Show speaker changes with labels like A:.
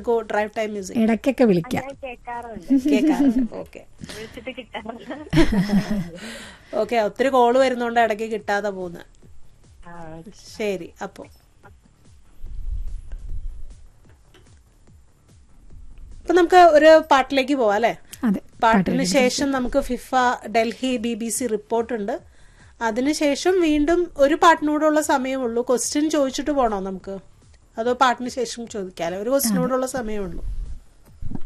A: ഉनको drive time music
B: ഇടയ്ക്കൊക്കെ വിളിക്കാം
C: ഞാൻ കേൾക്കാറുണ്ട്
A: കേൾക്കാറുണ്ട് ഓക്കെ
C: വിളിച്ചിട്ട് കിട്ടാറില്ല
A: ഓക്കെ ഒത്തിരി കോള് വരുന്നോണ്ട് ഇടയ്ക്ക് കിട്ടാതെ പോകുന്നത്
C: ആ,
A: ശരി അപ്പോ അപ്പൊ നമുക്ക് ഒരു പാട്ടിലേക്ക് പോവാം അല്ലെ
B: അതെ
A: പാട്ടിന് ശേഷം നമുക്ക് FIFA Delhi B B C report ഉണ്ട് അതിനുശേഷം വീണ്ടും ഒരു പാട്ടിനോടുള്ള സമയമുള്ളൂ ക്വസ്റ്റ്യൻ ചോദിച്ചിട്ട് പോണോ നമുക്ക് അതോ പാട്ടിന് ശേഷം ചോദിക്കാല്ലേ ഒരു ക്വസ്റ്റിനോടുള്ള സമയമുള്ളൂ